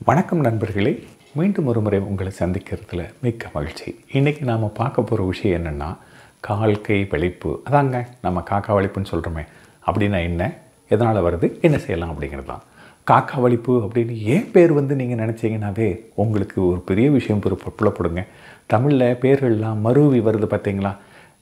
வணக்கம் நண்பர்களே மீண்டும் ஒரு முறை உங்களை சந்திக்கிறதுல மிக்க மகிழ்ச்சி இன்றைக்கி நாம் பார்க்க போகிற விஷயம் என்னென்னா கால் கை வலிப்பு அதாங்க நம்ம காக்கா வலிப்புன்னு சொல்கிறோமே அப்படின்னா என்ன எதனால் வருது என்ன செய்யலாம் அப்படிங்கிறது தான் காக்கா வலிப்பு அப்படின்னு ஏன் பேர் வந்து நீங்கள் நினச்சிங்கனாவே உங்களுக்கு ஒரு பெரிய விஷயம் புற புலப்படுங்க தமிழில் பேர்கள்லாம் மருவி வருது பார்த்தீங்களா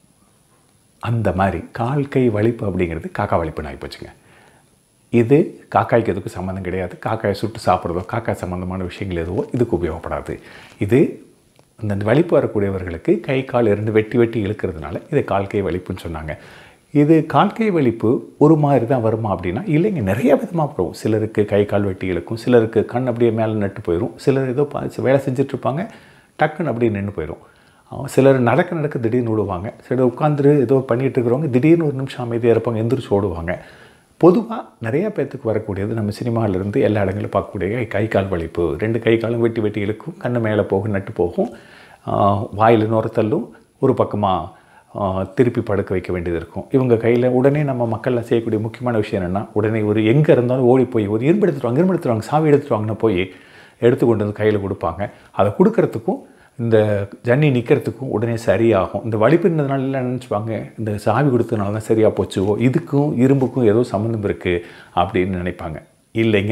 அந்த மாதிரி கால் கை வலிப்பு அப்படிங்கிறது காக்கா வலிப்புன்னு ஆகிப்போச்சுங்க இது காக்காய்க்கு எதுக்கும் சம்மந்தம் கிடையாது காக்காயை சுட்டு சாப்பிட்றதோ காக்காய் சம்மந்தமான விஷயங்கள் எதுவோ இதுக்கு உபயோகப்படாது இது இந்த வலிப்பு வரக்கூடியவர்களுக்கு கை கால் இருந்து வெட்டி வெட்டி இழுக்கிறதுனால இதை கால் கை வலிப்புன்னு சொன்னாங்க இது கால் கை வலிப்பு ஒரு மாதிரி தான் வருமா அப்படின்னா இல்லைங்க நிறைய விதமாக வரும் சிலருக்கு கை கால் வெட்டி இழுக்கும் சிலருக்கு கண் அப்படியே மேலே நட்டு போயிடும் சிலர் ஏதோ பா- வேலை செஞ்சுட்ருப்பாங்க டக்குன்னு அப்படியே நின்று போயிடும் அவன் சிலர் நடக்க நடக்க திடீர்னு விடுவாங்க சிலர் உட்காந்துரு ஏதோ பண்ணிகிட்டு இருக்கிறவங்க திடீர்னு ஒரு நிமிஷம் அமைதியாக இருப்பாங்க எந்திரிச்சு ஓடுவாங்க பொதுவாக நிறைய பேர்த்துக்கு வரக்கூடியது நம்ம சினிமாவிலேருந்து எல்லா இடங்களும் பார்க்கக்கூடிய கை கால் வலிப்பு ரெண்டு கை காலும் வெட்டி வெட்டி இழுக்கும் கண்ணு மேலே போகும் நட்டு போகும் ஆஹ் வாயில் நுரத்தள்ளும் ஒரு பக்கமாக திருப்பி படுக்க வைக்க வேண்டியது இருக்கும் இவங்க கையில் உடனே நம்ம மக்களில் செய்யக்கூடிய முக்கியமான விஷயம் என்னென்னா உடனே ஒரு எங்கே இருந்தாலும் ஓடி போய் ஒரு இரும்பு எடுத்துட்டு வாங்க இரும்பு எடுத்துட்டு வாங்க சாவி எடுத்துட்டு வாங்கன்னு போய் எடுத்து கொண்டு வந்து கையில் கொடுப்பாங்க அதை கொடுக்கறதுக்கும் இந்த ஜன்னி நிற்கிறதுக்கும் உடனே சரியாகும் இந்த வலிப்புன்றதுனால எல்லாம் நினச்சிப்பாங்க இந்த சாவி கொடுத்ததுனால தான் சரியாக போச்சுவோ இதுக்கும் இரும்புக்கும் ஏதோ சம்மந்தம் இருக்குது அப்படின்னு நினைப்பாங்க இல்லைங்க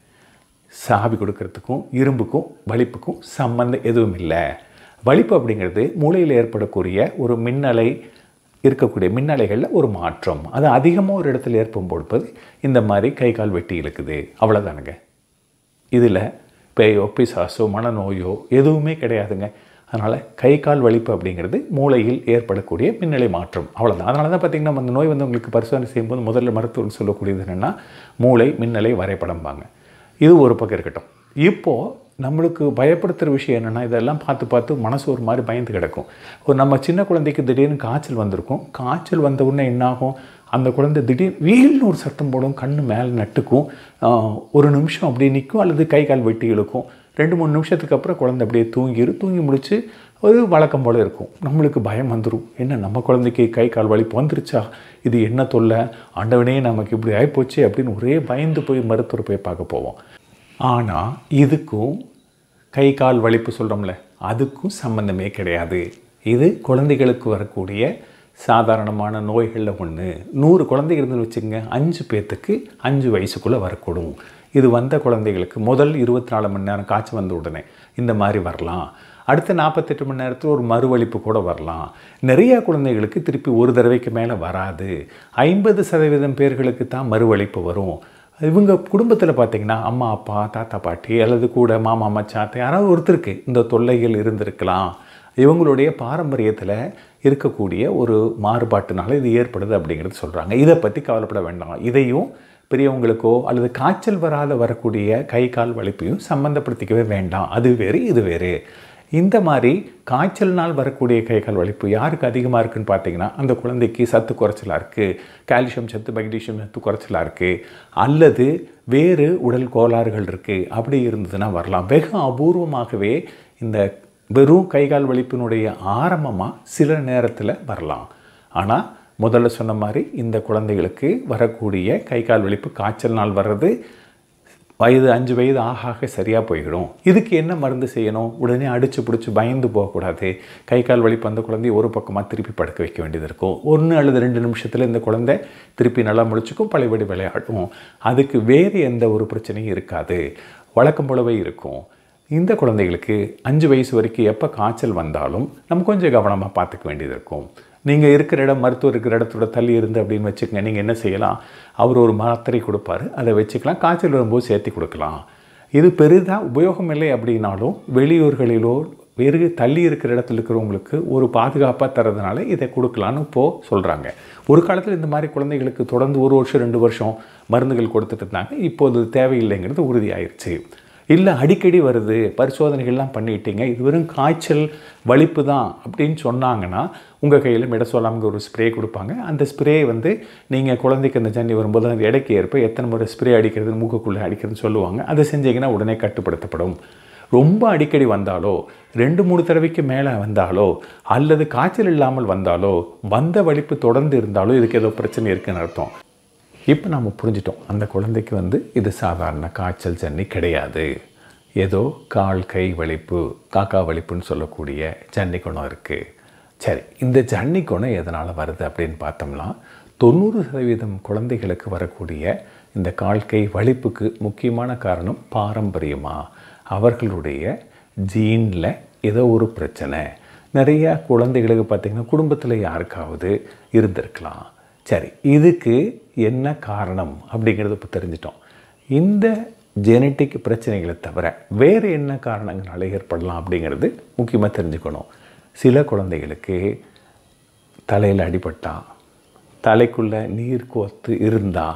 சாவி கொடுக்கறதுக்கும் இரும்புக்கும் வலிப்புக்கும் சம்மந்தம் எதுவும் இல்லை வலிப்பு அப்படிங்கிறது மூளையில் ஏற்படக்கூடிய ஒரு மின்னலை இருக்கக்கூடிய மின்னலைகளில் ஒரு மாற்றம் அது அதிகமாக ஒரு இடத்துல ஏற்படும் பொழுது இந்த மாதிரி கை கால் வெட்டி இழுக்குது அவ்வளோதானுங்க இதில் பேயோ பிசாசோ மனநோயோ எதுவுமே கிடையாதுங்க அதனால் கை கால் வலிப்பு அப்படிங்கிறது மூளையில் ஏற்படக்கூடிய மின்னலை மாற்றம் அவ்வளோதான் அதனால தான் பார்த்திங்கன்னா அந்த நோய் வந்து உங்களுக்கு பரிசோதனை செய்யும்போது முதல்ல மருத்துவர்கள் சொல்லக்கூடியது என்னென்னா மூளை மின்னலை வரைபடம்பாங்க இது ஒரு பக்கம் இருக்கட்டும் இப்போது நம்மளுக்கு பயப்படுத்துகிற விஷயம் என்னென்னா இதெல்லாம் பார்த்து பார்த்து மனசு ஒரு மாதிரி பயந்து கிடக்கும் ஒரு நம்ம சின்ன குழந்தைக்கு திடீர்னு காய்ச்சல் வந்திருக்கும் காய்ச்சல் வந்த உடனே என்னாகும் அந்த குழந்தை திடீர் வீல்னு ஒரு சத்தம் போடும் கண்ணு மேலே நட்டுக்கும் ஆஹ், ஒரு நிமிஷம் அப்படியே நிற்கும் அல்லது கை கால் வெட்டி இழுக்கும் ரெண்டு மூணு நிமிஷத்துக்கு அப்புறம் குழந்தை அப்படியே தூங்கிடும் தூங்கி முடிச்சு ஒரு வழக்கம் போல் இருக்கும் நம்மளுக்கு பயம் வந்துடும் என்ன நம்ம குழந்தைக்கு கை கால் வலிப்பு வந்துருச்சா இது என்ன தொல்லை ஆண்டவனே நமக்கு இப்படி ஆகிப்போச்சு அப்படின்னு ஒரே பயந்து போய் மருத்துவர் போய் பார்க்க போவோம் ஆனால் இதுக்கும் கை கால் வலிப்பு சொல்கிறோம்ல அதுக்கும் சம்மந்தமே கிடையாது இது குழந்தைகளுக்கு வரக்கூடிய சாதாரணமான நோய்களில் ஒன்று நூறு குழந்தைங்க இருந்து வச்சுக்கோங்க அஞ்சு பேர்த்துக்கு அஞ்சு வயசுக்குள்ளே வரக்கூடும் இது வந்த குழந்தைகளுக்கு முதல் இருபத்தி நாலு மணி நேரம் காய்ச்சல் வந்த உடனே இந்த மாதிரி வரலாம் அடுத்த நாற்பத்தெட்டு மணி நேரத்தில் ஒரு மறுவலிப்பு கூட வரலாம் நிறைய குழந்தைகளுக்கு திருப்பி ஒரு தடவைக்கு மேலே வராது ஐம்பது சதவீதம் பேர்களுக்கு தான் மறுவலிப்பு வரும் இவங்க குடும்பத்தில் பார்த்தீங்கன்னா அம்மா அப்பா தாத்தா பாட்டி அல்லது கூட மாமா மச்சான் யாராவது ஒருத்தருக்கு இந்த தொல்லைகள் இருந்திருக்கலாம் இவங்களுடைய பாரம்பரியத்தில் இருக்கக்கூடிய ஒரு மாறுபாட்டுனால இது ஏற்படுது அப்படிங்கிறது சொல்கிறாங்க இதை பற்றி கவலைப்பட வேண்டாம் இதையும் பெரியவங்களுக்கோ அல்லது காய்ச்சல் வராத வரக்கூடிய கை கால் வலிப்பையும் சம்மந்தப்படுத்திக்கவே வேண்டாம் அது வேறு இது வேறு இந்த மாதிரி காய்ச்சல்னால் வரக்கூடிய கை கால் வலிப்பு யாருக்கு அதிகமாக இருக்குன்னு பார்த்தீங்கன்னா அந்த குழந்தைக்கு சத்து குறைச்சலாக இருக்குது கால்சியம் சத்து மெக்னீஷியம் சத்து குறைச்சலாக இருக்குது அல்லது வேறு உடல் கோளாறுகள் இருக்குது அப்படி இருந்ததுன்னா வரலாம் வெகு அபூர்வமாகவே இந்த வெறும் கை கால் வலிப்பினுடைய ஆரம்பமாக சில நேரத்தில் வரலாம் ஆனால் முதல்ல சொன்ன மாதிரி இந்த குழந்தைகளுக்கு வரக்கூடிய கை கால் வலிப்பு காய்ச்சல் நாள் வர்றது வயது அஞ்சு வயது ஆக ஆக சரியாக போயிடும் இதுக்கு என்ன மருந்து செய்யணும் உடனே அடித்து பிடிச்சி பயந்து போகக்கூடாது கை கால் வலிப்பு அந்த குழந்தைய ஒரு பக்கமாக திருப்பி படுக்க வைக்க வேண்டியது இருக்கும் ஒன்று அல்லது ரெண்டு நிமிஷத்தில் இந்த குழந்தை திருப்பி நல்லா முழிச்சுக்கும் பழையபடி விளையாடும் அதுக்கு வேறு எந்த ஒரு பிரச்சனையும் இருக்காது வழக்கம் போலவே இருக்கும் இந்த குழந்தைகளுக்கு அஞ்சு வயசு வரைக்கும் எப்போ காய்ச்சல் வந்தாலும் நம்ம கொஞ்சம் கவனமாக பார்த்துக்க வேண்டியது இருக்கும் நீங்கள் இருக்கிற இடம் மருத்துவர் இருக்கிற இடத்தோட தள்ளி இருந்து அப்படின்னு வச்சுக்கோங்க நீங்கள் என்ன செய்யலாம் அவர் ஒரு மாத்திரை கொடுப்பாரு அதை வச்சுக்கலாம் காய்ச்சல் வரும்போது சேர்த்து கொடுக்கலாம் இது பெரிதாக உபயோகம் இல்லை அப்படின்னாலும் வெளியூர்களிலோ வேறு தள்ளி இருக்கிற இடத்துல இருக்கிறவங்களுக்கு ஒரு பாதுகாப்பாக தரதுனால இதை கொடுக்கலான்னு இப்போது சொல்கிறாங்க ஒரு காலத்தில் இந்த மாதிரி குழந்தைகளுக்கு தொடர்ந்து ஒரு வருஷம் ரெண்டு வருஷம் மருந்துகள் கொடுத்துட்டு இருந்தாங்க இப்போது இது தேவையில்லைங்கிறது உறுதியாயிருச்சு இல்லை அடிக்கடி வருது பரிசோதனைகள்லாம் பண்ணிட்டீங்க இது வெறும் காய்ச்சல் வலிப்பு தான் அப்படின்னு சொன்னாங்கன்னா உங்கள் கையில் மெடசோலாம்ங்க ஒரு ஸ்ப்ரே கொடுப்பாங்க அந்த ஸ்ப்ரே வந்து நீங்கள் குழந்தைக்கு அந்த ஜன்னி வரும்போது அந்த எடைக்கு ஏற்ப எத்தனை முறை ஸ்ப்ரே அடிக்கிறது மூக்குக்குள்ளே அடிக்கிறதுன்னு சொல்லுவாங்க அதை செஞ்சீங்கன்னா உடனே கட்டுப்படுத்தப்படும் ரொம்ப அடிக்கடி வந்தாலோ ரெண்டு மூணு தடவைக்கு மேலே வந்தாலோ அல்லது காய்ச்சல் இல்லாமல் வந்தாலோ வந்த வலிப்பு தொடர்ந்து இருந்தாலோ இதுக்கு ஏதோ பிரச்சனை இருக்குன்னு அர்த்தம் இப்போ நாம் புரிஞ்சிட்டோம் அந்த குழந்தைக்கு வந்து இது சாதாரண காய்ச்சல் ஜன்னி கிடையாது ஏதோ கால் கை வலிப்பு காக்கா வலிப்புன்னு சொல்லக்கூடிய ஜன்னி குணம் இருக்குது சரி இந்த ஜன்னி குணம் எதனால் வருது அப்படின்னு பார்த்தோம்னா தொண்ணூறு சதவீதம் குழந்தைகளுக்கு வரக்கூடிய இந்த கால் கை வலிப்புக்கு முக்கியமான காரணம் பாரம்பரியமாக அவர்களுடைய ஜீனில் ஏதோ ஒரு பிரச்சனை நிறைய குழந்தைகளுக்கு பார்த்திங்கன்னா குடும்பத்தில் யாருக்காவது இருந்திருக்கலாம் சரி இதுக்கு என்ன காரணம் அப்படிங்கிறத இப்போ தெரிஞ்சிட்டோம் இந்த ஜெனட்டிக் பிரச்சனைகளை தவிர வேறு என்ன காரணங்களால ஏற்படலாம் அப்படிங்கிறது முக்கியமாக தெரிஞ்சுக்கணும் சில குழந்தைகளுக்கு தலையில் அடிபட்டா தலைக்குள்ளே நீர் கோத்து இருந்தால்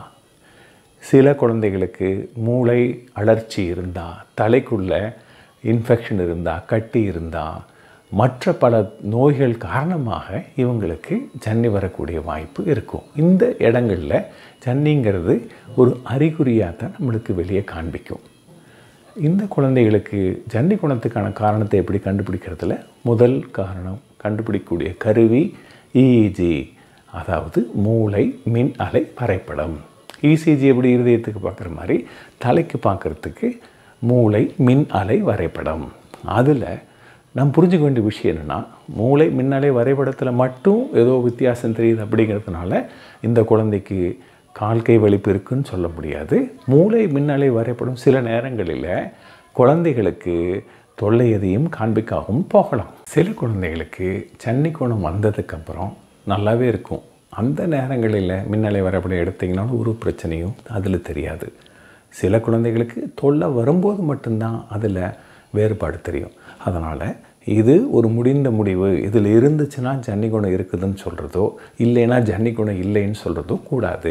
சில குழந்தைகளுக்கு மூளை அழற்சி இருந்தால் தலைக்குள்ளே இன்ஃபெக்ஷன் இருந்தால் கட்டி இருந்தால் மற்ற பல நோய்கள் காரணமாக இவங்களுக்கு ஜன்னி வரக்கூடிய வாய்ப்பு இருக்கும் இந்த இடங்களில் ஜன்னிங்கிறது ஒரு அறிகுறியாக தான் நம்மளுக்கு வெளியே காண்பிக்கும் இந்த குழந்தைகளுக்கு ஜன்னி குணத்துக்கான காரணத்தை எப்படி கண்டுபிடிக்கிறதுல முதல் காரணம் கண்டுபிடிக்கக்கூடிய கருவி இஇஜி அதாவது மூளை மின் அலை வரைபடம் இசிஜி எப்படி இருதயத்துக்கு பார்க்குற மாதிரி தலைக்கு பார்க்குறதுக்கு மூளை மின் அலை வரைபடம் அதில் நம்ம புரிஞ்சுக்க வேண்டிய விஷயம் என்னென்னா மூளை மின்னலை வரைபடத்தில் மட்டும் ஏதோ வித்தியாசம் தெரியுது அப்படிங்கிறதுனால இந்த குழந்தைக்கு கால் கை வலிப்பு இருக்குன்னு சொல்ல முடியாது மூளை மின்னலை வரைபடம் சில நேரங்களில் குழந்தைகளுக்கு தொல்லை எதையும் காண்பிக்காகவும் போகலாம் சில குழந்தைகளுக்கு சன்னி குணம் வந்ததுக்கப்புறம் நல்லாவே இருக்கும் அந்த நேரங்களில் மின்னலை வரைபடம் எடுத்திங்கனாலும் ஒரு பிரச்சனையும் அதில் தெரியாது சில குழந்தைகளுக்கு தொல்லை வரும்போது மட்டும்தான் அதில் வேறுபாடு தெரியும் அதனால் இது ஒரு முடிந்த முடிவு இதில் இருந்துச்சுன்னா ஜன்னி குணம் இருக்குதுன்னு சொல்கிறதோ இல்லைன்னா ஜன்னி குணம் இல்லைன்னு சொல்கிறதோ கூடாது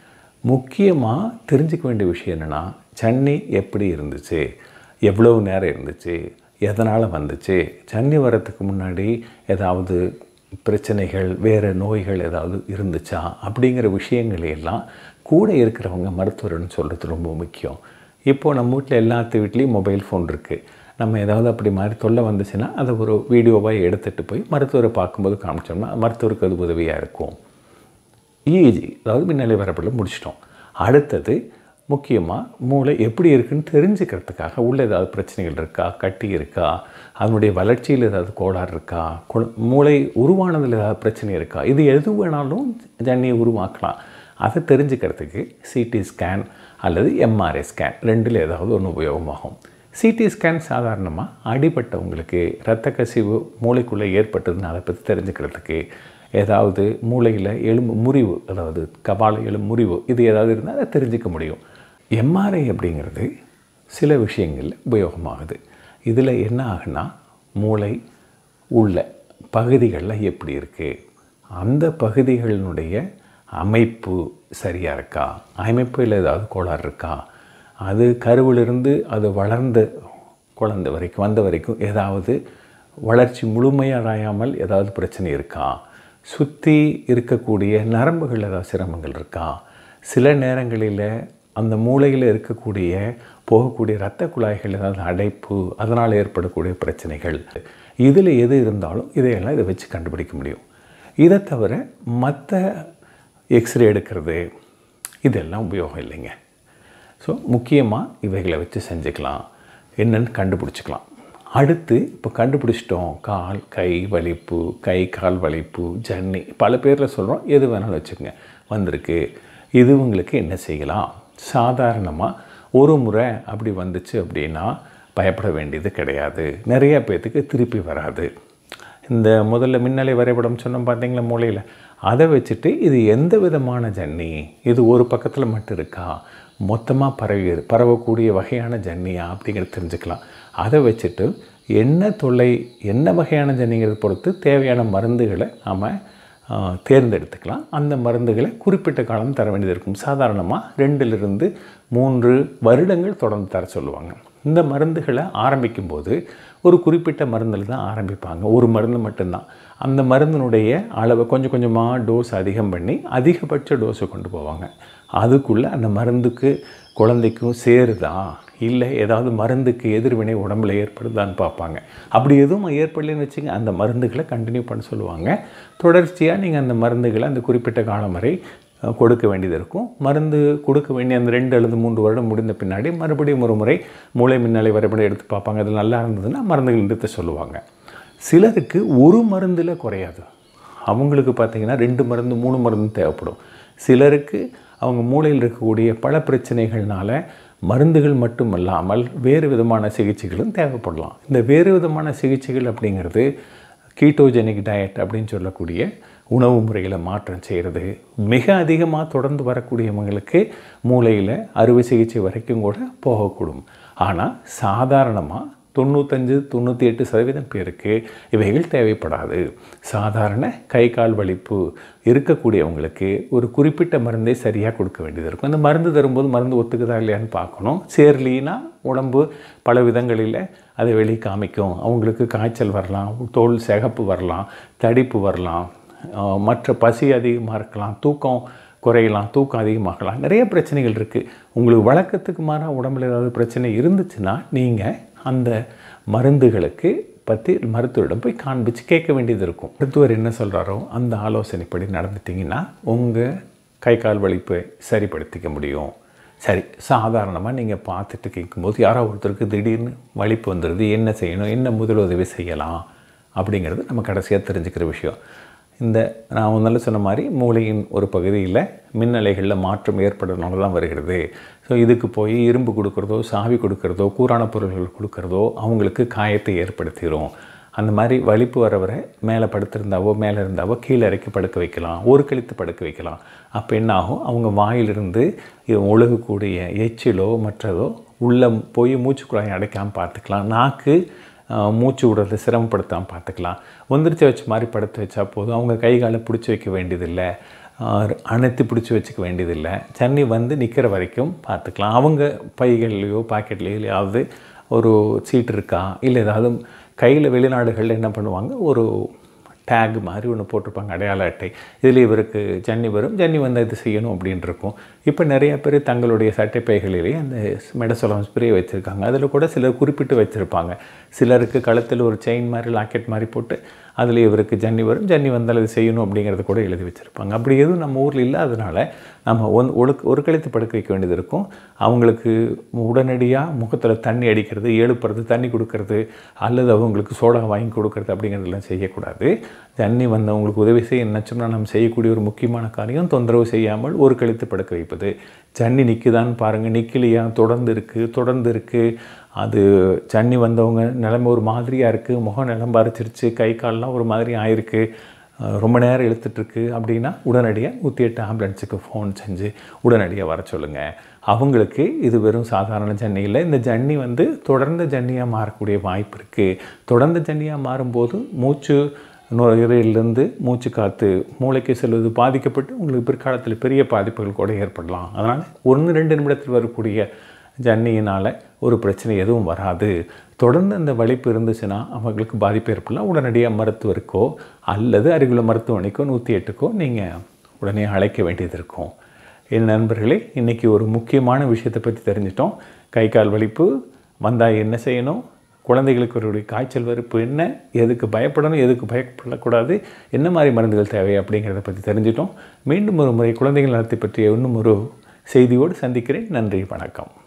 முக்கியமாக தெரிஞ்சுக்க வேண்டிய விஷயம் என்னென்னா சன்னி எப்படி இருந்துச்சு எவ்வளவு நேரம் இருந்துச்சு எதனால் வந்துச்சு சன்னி வரத்துக்கு முன்னாடி ஏதாவது பிரச்சனைகள் வேறு நோய்கள் ஏதாவது இருந்துச்சா அப்படிங்கிற விஷயங்களை எல்லாம் கூட இருக்கிறவங்க மருத்துவர்னு சொல்கிறது ரொம்ப முக்கியம் இப்போது நம்ம வீட்டில் எல்லாத்து வீட்லேயும் மொபைல் ஃபோன் இருக்குது நம்ம ஏதாவது அப்படி மாதிரி தொல்லை வந்துச்சுன்னா அதை ஒரு வீடியோவாக எடுத்துகிட்டு போய் மருத்துவரை பார்க்கும்போது காமிச்சோம்னா மருத்துவருக்கு அது உதவியாக இருக்கும் இஇஜி அதாவது மின்னலை வரப்படல முடிச்சிட்டோம் அடுத்தது முக்கியமாக மூளை எப்படி இருக்குன்னு தெரிஞ்சுக்கிறதுக்காக உள்ள ஏதாவது பிரச்சனைகள் இருக்கா கட்டி இருக்கா அதனுடைய வளர்ச்சியில் ஏதாவது கோளாறு இருக்கா குழ- மூளை உருவானதில் ஏதாவது பிரச்சனை இருக்கா இது எது வேணாலும் ஜன்னியை உருவாக்கலாம் அதை தெரிஞ்சுக்கிறதுக்கு சிடி ஸ்கேன் அல்லது எம்ஆர்ஐ ஸ்கேன் ரெண்டில் ஏதாவது ஒன்று உபயோகமாகும் சிடி ஸ்கேன் சாதாரணமாக அடிபட்டவங்களுக்கு இரத்த கசிவு மூளைக்குள்ளே ஏற்பட்டதுன்னு அதை பற்றி தெரிஞ்சுக்கிறதுக்கு ஏதாவது மூளையில் எலும்பு முறிவு அதாவது கபால எலும்பு முறிவு இது ஏதாவது இருந்தால் அதை தெரிஞ்சுக்க முடியும் எம்ஆர்ஐ அப்படிங்கிறது சில விஷயங்களில் உபயோகமாகுது இதில் என்ன ஆகுனா மூளை உள்ள பகுதிகளில் எப்படி இருக்குது அந்த பகுதிகளினுடைய அமைப்பு சரியாக இருக்கா அமைப்பில் ஏதாவது கோளாறு இருக்கா அது கருவிலிருந்து அது வளர்ந்த குழந்தை வரைக்கும் வந்த வரைக்கும் ஏதாவது வளர்ச்சி முழுமையடையாமல் ஏதாவது பிரச்சனை இருக்கா சுற்றி இருக்கக்கூடிய நரம்புகள் ஏதாவது சிரமங்கள் இருக்கா சில நேரங்களில் அந்த மூளையில் இருக்கக்கூடிய போகக்கூடிய இரத்த குழாய்கள் ஏதாவது அடைப்பு அதனால் ஏற்படக்கூடிய பிரச்சனைகள் இதில் எது இருந்தாலும் இதையெல்லாம் இதை வச்சு கண்டுபிடிக்க முடியும் இதை தவிர மற்ற எக்ஸ்ரே எடுக்கிறது இதெல்லாம் உபயோகம் இல்லைங்க ஸோ முக்கியமாக இவைகளை வச்சு செஞ்சுக்கலாம் என்னன்னு கண்டுபிடிச்சிக்கலாம் அடுத்து இப்போ கண்டுபிடிச்சிட்டோம் கால் கை வலிப்பு கை கால் வலிப்பு ஜன்னி பல பேரில் சொல்கிறோம் எது வேணாலும் வச்சுக்கோங்க வந்திருக்கு இது உங்களுக்கு என்ன செய்யலாம் சாதாரணமாக ஒரு முறை அப்படி வந்துச்சு அப்படின்னா பயப்பட வேண்டியது கிடையாது நிறைய பேர்த்துக்கு திருப்பி வராது இந்த முதல்ல மின்னலை வரைபடம் சொன்னோம் பார்த்தீங்களா மூளையில் அதை வச்சுட்டு இது எந்த விதமான ஜன்னி இது ஒரு பக்கத்தில் மட்டும் இருக்கா மொத்தமாக பரவி பரவக்கூடிய வகையான ஜன்னியா அப்படிங்கிறத தெரிஞ்சுக்கலாம் அதை வச்சுட்டு என்ன தொல்லை என்ன வகையான ஜன்னிங்கிறத பொறுத்து தேவையான மருந்துகளை நாம் தேர்ந்தெடுத்துக்கலாம் அந்த மருந்துகளை குறிப்பிட்ட காலம் தர வேண்டியது இருக்கும் சாதாரணமாக ரெண்டிலிருந்து மூன்று வருடங்கள் தொடர்ந்து தர சொல்லுவாங்க இந்த மருந்துகளை ஆரம்பிக்கும்போது ஒரு குறிப்பிட்ட மருந்தில் தான் ஆரம்பிப்பாங்க ஒரு மருந்து மட்டும்தான் அந்த மருந்தினுடைய அளவை கொஞ்சம் கொஞ்சமாக டோஸ் அதிகம் பண்ணி அதிகபட்ச டோஸை கொண்டு போவாங்க அதுக்குள்ளே அந்த மருந்துக்கு குழந்தைக்கும் சேருதா இல்லை ஏதாவது மருந்துக்கு எதிர்வினை உடம்புல ஏற்படுதான்னு பார்ப்பாங்க அப்படி எதுவும் ஏற்படலைன்னு வச்சுங்க அந்த மருந்துகளை கண்டினியூ பண்ண சொல்லுவாங்க தொடர்ச்சியாக நீங்கள் அந்த மருந்துகளை அந்த குறிப்பிட்ட காலம் வரை அஹ், கொடுக்க வேண்டியது இருக்கும் மருந்து கொடுக்க வேண்டிய அந்த ரெண்டு அல்லது மூன்று வருடம் முடிந்த பின்னாடி மறுபடியும் ஒரு முறை மூளை மின்னலை வரைபடம் எடுத்து பார்ப்பாங்க அது நல்லா இருந்ததுன்னா மருந்துகள் நிறுத்த சொல்லுவாங்க சிலருக்கு ஒரு மருந்தில் குறையாது அவங்களுக்கு பார்த்தீங்கன்னா ரெண்டு மருந்து மூணு மருந்து தேவைப்படும் சிலருக்கு அவங்க மூளையில் இருக்கக்கூடிய பல பிரச்சனைகள்னால மருந்துகள் மட்டுமல்லாமல் வேறு விதமான சிகிச்சைகளும் தேவைப்படலாம் இந்த வேறு விதமான சிகிச்சைகள் அப்படிங்கிறது கீட்டோஜெனிக் டயட் அப்படின்னு சொல்லக்கூடிய உணவு முறையில் மாற்றம் செய்கிறது மிக அதிகமாக தொடர்ந்து வரக்கூடியவங்களுக்கு மூளையில் அறுவை சிகிச்சை வரைக்கும் கூட போகக்கூடும் ஆனால் சாதாரணமாக தொண்ணூத்தஞ்சு தொண்ணூற்றி எட்டு சதவீதம் பேருக்கு இவைகள் தேவைப்படாது சாதாரண கை கால் வலிப்பு இருக்கக்கூடியவங்களுக்கு ஒரு குறிப்பிட்ட மருந்தை சரியாக கொடுக்க வேண்டியது இருக்கும் அந்த மருந்து தரும்போது மருந்து ஒத்துக்குதா இல்லையான்னு பார்க்கணும் சேர்லினா உடம்பு பல விதங்களில் அதை வெளியே காமிக்கும் அவங்களுக்கு காய்ச்சல் வரலாம் தோல் சிகப்பு வரலாம் தடிப்பு வரலாம் ஆஹ் மற்ற பசி அதிகமாக இருக்கலாம் தூக்கம் குறையலாம் தூக்கம் அதிகமாகலாம் நிறைய பிரச்சனைகள் இருக்குது உங்களுக்கு வழக்கத்துக்கு மாறாக உடம்புல ஏதாவது பிரச்சனை இருந்துச்சுன்னா நீங்கள் அந்த மருந்துகளுக்கு பற்றி மருத்துவரிடம் போய் காண்பிச்சு கேட்க வேண்டியது இருக்கும் மருத்துவர் என்ன சொல்கிறாரோ அந்த ஆலோசனைப்படி நடந்துட்டிங்கன்னா உங்கள் கை கால் வலிப்பை சரிப்படுத்திக்க முடியும் சரி சாதாரணமாக நீங்கள் பார்த்துட்டு கேட்கும்போது யாரோ ஒருத்தருக்கு திடீர்னு வலிப்பு வந்துடுது என்ன செய்யணும் என்ன முதலுதவி செய்யலாம் அப்படிங்கிறது நம்ம கடைசியாக தெரிஞ்சுக்கிற விஷயம் இந்த நான் முதல்ல சொன்ன மாதிரி மூளையின் ஒரு பகுதியில் மின்னலைகளில் மாற்றம் ஏற்படுறதுனால தான் வருகிறது ஸோ இதுக்கு போய் இரும்பு கொடுக்குறதோ சாவி கொடுக்குறதோ கூரான பொருள்கள் கொடுக்குறதோ அவங்களுக்கு காயத்தை ஏற்படுத்திடும் அந்த மாதிரி வலிப்பு வர வர மேலே படுத்திருந்தாவோ மேலே இருந்தாவோ கீழே இறக்கி படுக்க வைக்கலாம் ஒரு கழித்து படுக்க வைக்கலாம் அப்போ என்ன ஆகும் அவங்க வாயிலிருந்து இது ஒழுகக்கூடிய எச்சிலோ மற்றதோ உள்ளே போய் மூச்சுக்குழாயை அடைக்காமல் பார்த்துக்கலாம் நாக்கு ஆஹ், மூச்சு விடுறது சிரமப்படுத்தாமல் பார்த்துக்கலாம் வந்துருச்சு வச்ச மாதிரி படுத்து வச்சா போதும் அவங்க கை காலை பிடிச்சி வைக்க வேண்டியதில்லை ஆஹ், அணைத்து பிடிச்சி வச்சுக்க வேண்டியதில்லை தண்ணி வந்து நிற்கிற வரைக்கும் பார்த்துக்கலாம் அவங்க பைகள்லையோ பாக்கெட்லேயோ எதையாவது ஒரு சீட் இருக்கா இல்லை ஏதாவது கையில் வெளிநாடுகளில் என்ன பண்ணுவாங்க ஒரு டேக் மாதிரி ஒன்று போட்டிருப்பாங்க அடையாள அட்டை இதில் இவருக்கு ஜன்னி வரும் ஜன்னி வந்து இது செய்யணும் அப்படின்னு இருக்கும் இப்போ நிறைய பேர் தங்களுடைய சட்டை பைகளிலேயே அந்த மெடசோலம் ஸ்ப்ரே வச்சுருக்காங்க அதில் கூட சிலர் குறிப்பிட்டு வச்சுருப்பாங்க சிலருக்கு கழுத்தில் ஒரு செயின் மாதிரி லாக்கெட் மாதிரி போட்டு அதில் இவருக்கு ஜன்னி வரும் ஜன்னி வந்தால் இது செய்யணும் அப்படிங்கிறத கூட எழுதி வச்சுருப்பாங்க அப்படி எதுவும் நம்ம ஊரில் இல்லாதனால நம்ம ஒன் ஒழுக்கு ஒரு கழித்து படுக்க வைக்க வேண்டியது இருக்கும் அவங்களுக்கு உடனடியாக முகத்தில் தண்ணி அடிக்கிறது எழுப்புறது தண்ணி கொடுக்கறது அல்லது அவங்களுக்கு சோடா வாங்கி கொடுக்கறது அப்படிங்கிறதெல்லாம் செய்யக்கூடாது தண்ணி வந்தவங்களுக்கு உதவி செய்ய நினச்சோம்னா நம்ம செய்யக்கூடிய ஒரு முக்கியமான காரியம் தொந்தரவு செய்யாமல் ஒரு கழித்து படுக்க வைப்பது ஜன்னி நிற்குதான்னு பாருங்கள் நிற்கலையா தொடர்ந்து இருக்குது தொடர்ந்து இருக்குது அது ஜன்னி வந்தவங்க நிலைமை ஒரு மாதிரியாக இருக்குது முகம் நிலம் பறிச்சிருச்சு கை கால்லாம் ஒரு மாதிரி ஆயிருக்கு அஹ் ரொம்ப நேரம் இழுத்துட்ருக்கு அப்படின்னா உடனடியாக நூற்றி எட்டு ஆம்புலன்ஸுக்கு ஃபோன் செஞ்சு உடனடியாக வர சொல்லுங்கள் அவங்களுக்கு இது வெறும் சாதாரண ஜன்னி இல்லை இந்த ஜன்னி வந்து தொடர்ந்த ஜன்னியாக மாறக்கூடிய வாய்ப்பு இருக்குது தொடர்ந்த ஜன்னியாக மாறும்போது மூச்சு நுரையீரலிருந்து மூச்சு காற்று மூளைக்கு செல்வது பாதிக்கப்பட்டு உங்களுக்கு பிற்காலத்தில் பெரிய பாதிப்புகள் கூட ஏற்படலாம் அதனால் ஒன்று ரெண்டு நிமிடத்தில் வரக்கூடிய ஜன்னியினால் ஒரு பிரச்சனை எதுவும் வராது தொடர்ந்து அந்த வலிப்பு இருந்துச்சுன்னா அவங்களுக்கு பாதிப்பு ஏற்படலாம் உடனடியாக மருத்துவருக்கோ அல்லது அருகிலுள்ள மருத்துவமனைக்கோ நூற்றி எட்டுக்கோ நீங்கள் உடனே அழைக்க வேண்டியது இருக்கும் என் நண்பர்களே இன்றைக்கி ஒரு முக்கியமான விஷயத்தை பற்றி தெரிஞ்சிட்டோம் கை கால் வலிப்பு வந்தால் என்ன செய்யணும் குழந்தைகளுக்கு ஒரு காய்ச்சல் வறுப்பு என்ன எதுக்கு பயப்படணும் எதுக்கு பயப்படக்கூடாது என்ன மாதிரி மருந்துகள் தேவை அப்படிங்கிறத பற்றி தெரிஞ்சிட்டோம் மீண்டும் ஒரு முறை குழந்தைகள் நலத்தை பற்றிய இன்னும் ஒரு செய்தியோடு சந்திக்கிறேன் நன்றி வணக்கம்